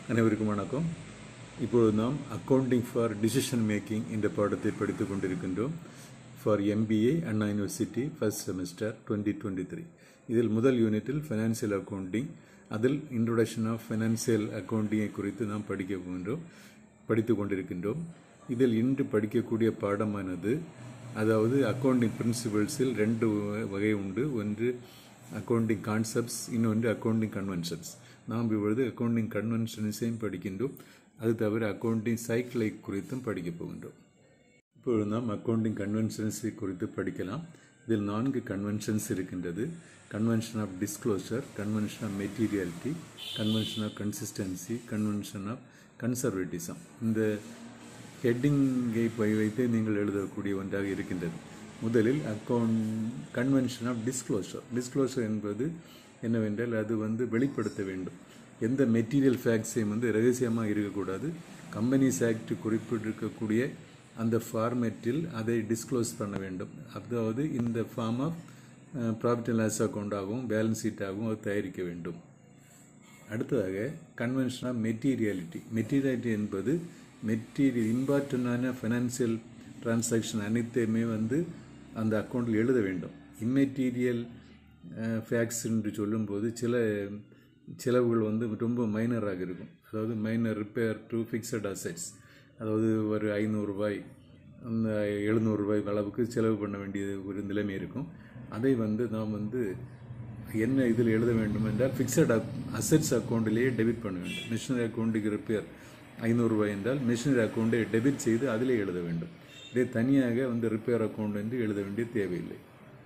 அனைவருக்கும் வணக்கம் இப்பொழுது நாம் அக்கவுண்டிங் ஃபார் டிசிஷன் மேக்கிங் என்ற பாடத்தை படித்துக் கொண்டிருக்கின்றோம் for MBA Anna university first semester twenty twenty three இதில் முதல் யூனிட்டில் ஃபைனான்சியல் அக்கவுண்டிங் அதில் இன்ட்ரோடக்ஷன் ஆஃப் ஃபைனான்சியல் அக்கவுண்டிங்கை குறித்து நாம் படிக்க போகின்றோம் படித்து கொண்டிருக்கின்றோம் இதில் இன்று படிக்கக்கூடிய பாடமானது அதாவது அக்கவுண்டிங் பிரின்சிபல்ஸில் ரெண்டு வகை உண்டு ஒன்று அக்கவுண்டிங் கான்செப்ட்ஸ் இன்னொன்று அக்கவுண்டிங் கன்வென்ஷன்ஸ் நாம் இப்பொழுது அக்கவுண்டிங் கன்வென்ஷன்ஸையும் படிக்கின்றோம் அது தவிர அக்கவுண்டிங் சைக்கிளை குறித்தும் படிக்க போகின்றோம் இப்பொழுது நாம் அக்கவுண்டிங் கன்வென்ஷன்ஸை குறித்து படிக்கலாம் இதில் நான்கு கன்வென்ஷன்ஸ் இருக்கின்றது convention of disclosure convention of materiality convention of consistency convention of conservatism இந்த ஹெட்டிங்கை வைத்து நீங்கள் எழுதக்கூடிய ஒன்றாக இருக்கின்றது முதலில் account convention of disclosure disclosure என்பது என்னவென்றால் அது வந்து வெளிப்படுத்த வேண்டும் எந்த மெட்டீரியல் ஃபேக்ட்ஸையும் வந்து ரகசியமாக இருக்கக்கூடாது கம்பெனிஸ் ஆக்ட் குறிப்பிட்டிருக்கக்கூடிய அந்த ஃபார்மேட்டில் அதை டிஸ்க்ளோஸ் பண்ண வேண்டும் அதாவது இந்த form of profit and loss அக்கௌண்ட்டாகவும் பேலன்ஸ் ஷீட்டாகவும் அது தயாரிக்க வேண்டும் அடுத்ததாக கன்வென்ஷன் ஆஃப் மெட்டீரியாலிட்டி மெட்டீரியாலிட்டி என்பது மெட்டீரியல் இம்பார்ட்டண்டான ஃபைனான்சியல் டிரான்சாக்ஷன் அனைத்தையுமே வந்து அந்த அக்கௌண்ட்டில் எழுத வேண்டும் இம்மெட்டீரியல் ஃபேக்ட்ஸ் என்று சொல்லும்போது சில செலவுகள் வந்து ரொம்ப மைனராக இருக்கும் அதாவது minor repair to fixed assets அதாவது ஒரு ஐநூறுரூபாய் அந்த எழுநூறுபாய் அளவுக்கு செலவு பண்ண வேண்டிய ஒரு நிலைமை இருக்கும் அதை வந்து நாம் வந்து என்ன இதில் எழுத வேண்டும் என்றால் ஃபிக்ஸட் அசெட்ஸ் அக்கௌண்ட்டிலேயே டெபிட் பண்ண வேண்டும் மிஷினரி அக்கௌண்ட்டுக்கு ரிப்பேர் ஐநூறுரூபாய் என்றால் மிஷினரி அக்கௌண்ட்டை டெபிட் செய்து அதிலே எழுத வேண்டும் இதை தனியாக வந்து ரிப்பேர் அக்கௌண்ட் என்று எழுத வேண்டிய தேவையில்லை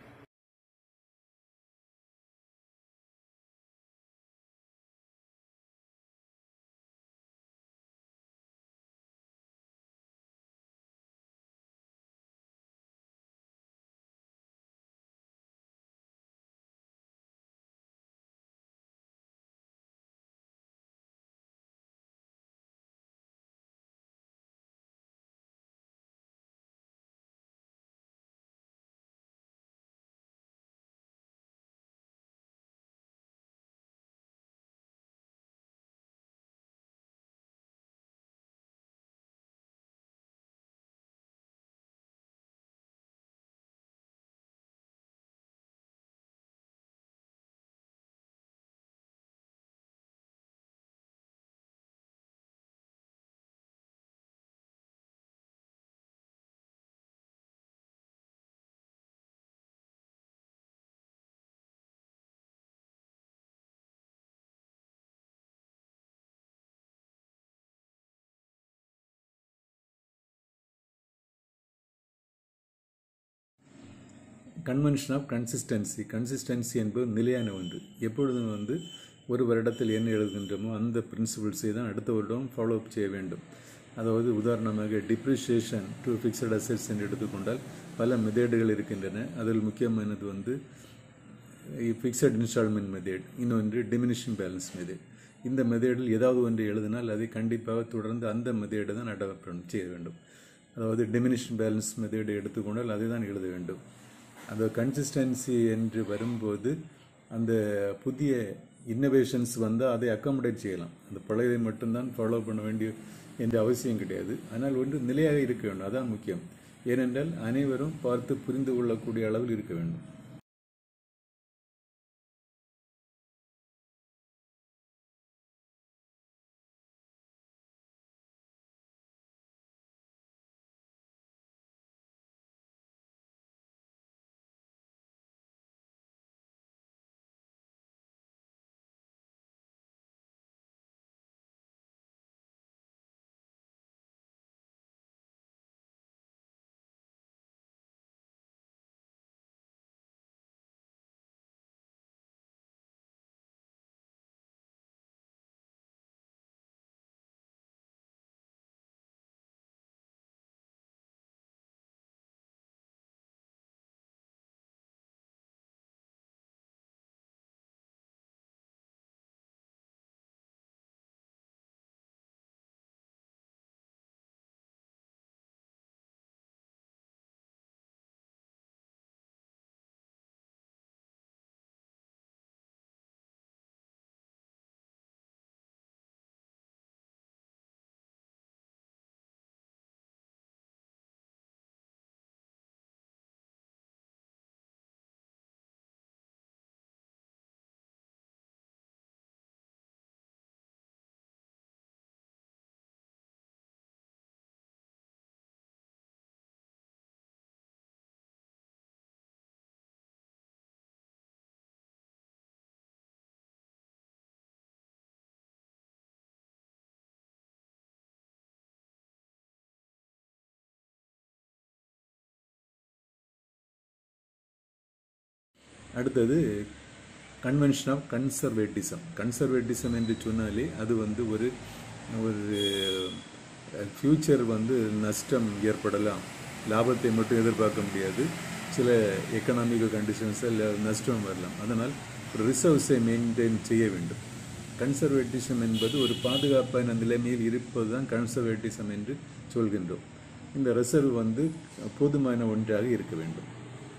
கன்வென்ஷன் ஆஃப் கன்சிஸ்டன்சி கன்சிஸ்டன்சி என்பது நிலையான ஒன்று எப்பொழுதும் வந்து ஒரு வருடத்தில் என்ன எழுதுகின்றோமோ அந்த பிரின்சிபிள்ஸை தான் அடுத்த வருடம் ஃபாலோ அப் செய்ய வேண்டும் அதாவது உதாரணமாக டிப்ரிஷியேஷன் டு ஃபிக்ஸட் அசெட்ஸ் என்று எடுத்துக்கொண்டால் பல மெத்தேடுகள் இருக்கின்றன அதில் முக்கியமானது வந்து ஃபிக்ஸட் இன்ஸ்டால்மெண்ட் மெத்தேட் இன்னொன்று டிமினிஷிங் பேலன்ஸ் மெத்தேட் இந்த மெத்தேடில் ஏதாவது ஒன்று எழுதினால் அதை கண்டிப்பாக தொடர்ந்து அந்த மெத்தேடை தான் அடாப்ட் செய்ய வேண்டும் அதாவது டிமினிஷிங் பேலன்ஸ் மெத்தேடை எடுத்துக்கொண்டால் அதை தான் எழுத வேண்டும் அந்த கன்சிஸ்டன்சி என்று வரும்போது அந்த புதிய இன்னோவேஷன்ஸ் வந்தால் அதை அக்காமடேட் செய்யலாம் அந்த பழையதை மட்டும்தான் ஃபாலோ பண்ண வேண்டிய என்ற அவசியம் கிடையாது ஆனால் ஒன்று நிலையாக இருக்க வேண்டும் அதான் முக்கியம் ஏனென்றால் அனைவரும் பார்த்து புரிந்து கொள்ளக்கூடிய அளவில் இருக்க வேண்டும் அடுத்தது கன்வென்ஷன் ஆஃப் கன்சர்வேட்டிசம் கன்சர்வேட்டிசம் என்று சொன்னாலே அது வந்து ஒரு ஒரு ஃப்யூச்சர் வந்து நஷ்டம் ஏற்படலாம் லாபத்தை மட்டும் எதிர்பார்க்க முடியாது சில எக்கனாமிக்கல் கண்டிஷன்ஸில் நஷ்டம் வரலாம் அதனால் ரிசர்வ்ஸை மெயின்டைன் செய்ய வேண்டும் கன்சர்வேட்டிசம் என்பது ஒரு பாதுகாப்பான நிலைமையில் இருப்பது தான் கன்சர்வேட்டிசம் என்று சொல்கின்றோம் இந்த ரிசர்வ் வந்து போதுமான ஒன்றாக இருக்க வேண்டும்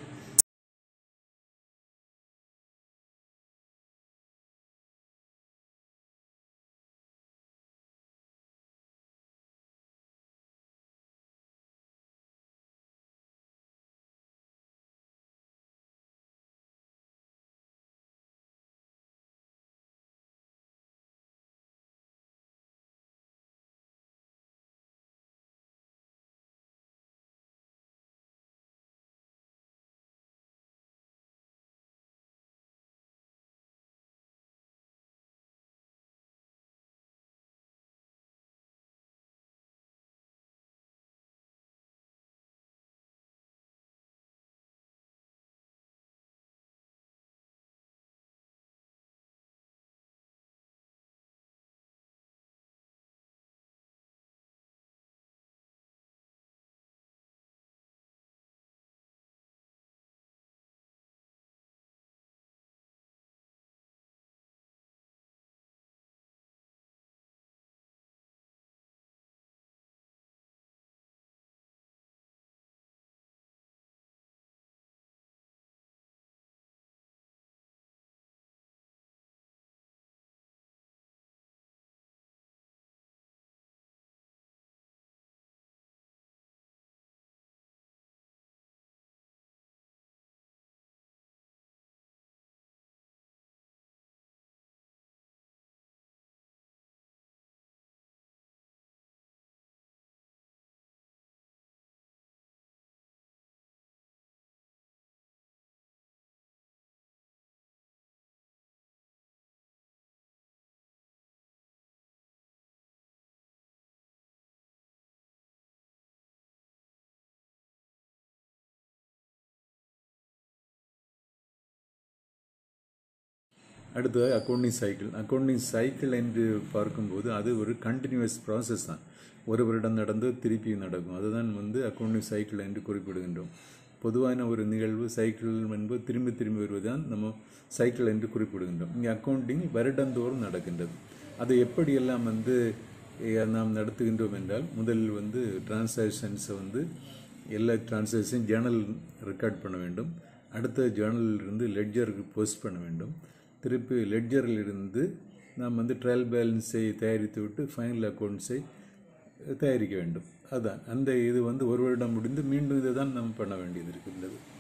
அடுத்தது அக்கௌண்டிங் சைக்கிள் அக்கௌண்டிங் சைக்கிள் என்று பார்க்கும்போது அது ஒரு கண்டினியூஸ் ப்ராசஸ் தான் ஒரு வருடம் நடந்து திருப்பி நடக்கும் அதுதான் வந்து அக்கௌண்டிங் சைக்கிள் என்று குறிப்பிடுகின்றோம் பொதுவான ஒரு நிகழ்வு சைக்கிள் என்பது திரும்பி திரும்பி வருவதுதான் நம்ம சைக்கிள் என்று குறிப்பிடுகின்றோம் இங்கே அக்கௌண்டிங் வருடந்தோறும் நடக்கின்றது அது எப்படியெல்லாம் வந்து அஹ், நாம் நடத்துகின்றோம் என்றால் முதலில் வந்து டிரான்சாக்ஷன்ஸை வந்து எல்லா டிரான்சாக்ஷன் ஜேர்னல் ரெக்கார்ட் பண்ண வேண்டும் அடுத்த ஜேர்னலில் இருந்து லெட்ஜருக்கு போஸ்ட் பண்ண வேண்டும் திருப்பி லெட்ஜரில் இருந்து நாம் வந்து ட்ரையல் பேலன்ஸை தயாரித்து விட்டு ஃபைனல் அக்கௌண்ட்ஸை தயாரிக்க வேண்டும் அதுதான் அந்த இது வந்து ஒரு வருடம் முடிந்து மீண்டும் இதை தான் நாம் பண்ண வேண்டியது இருக்கின்றது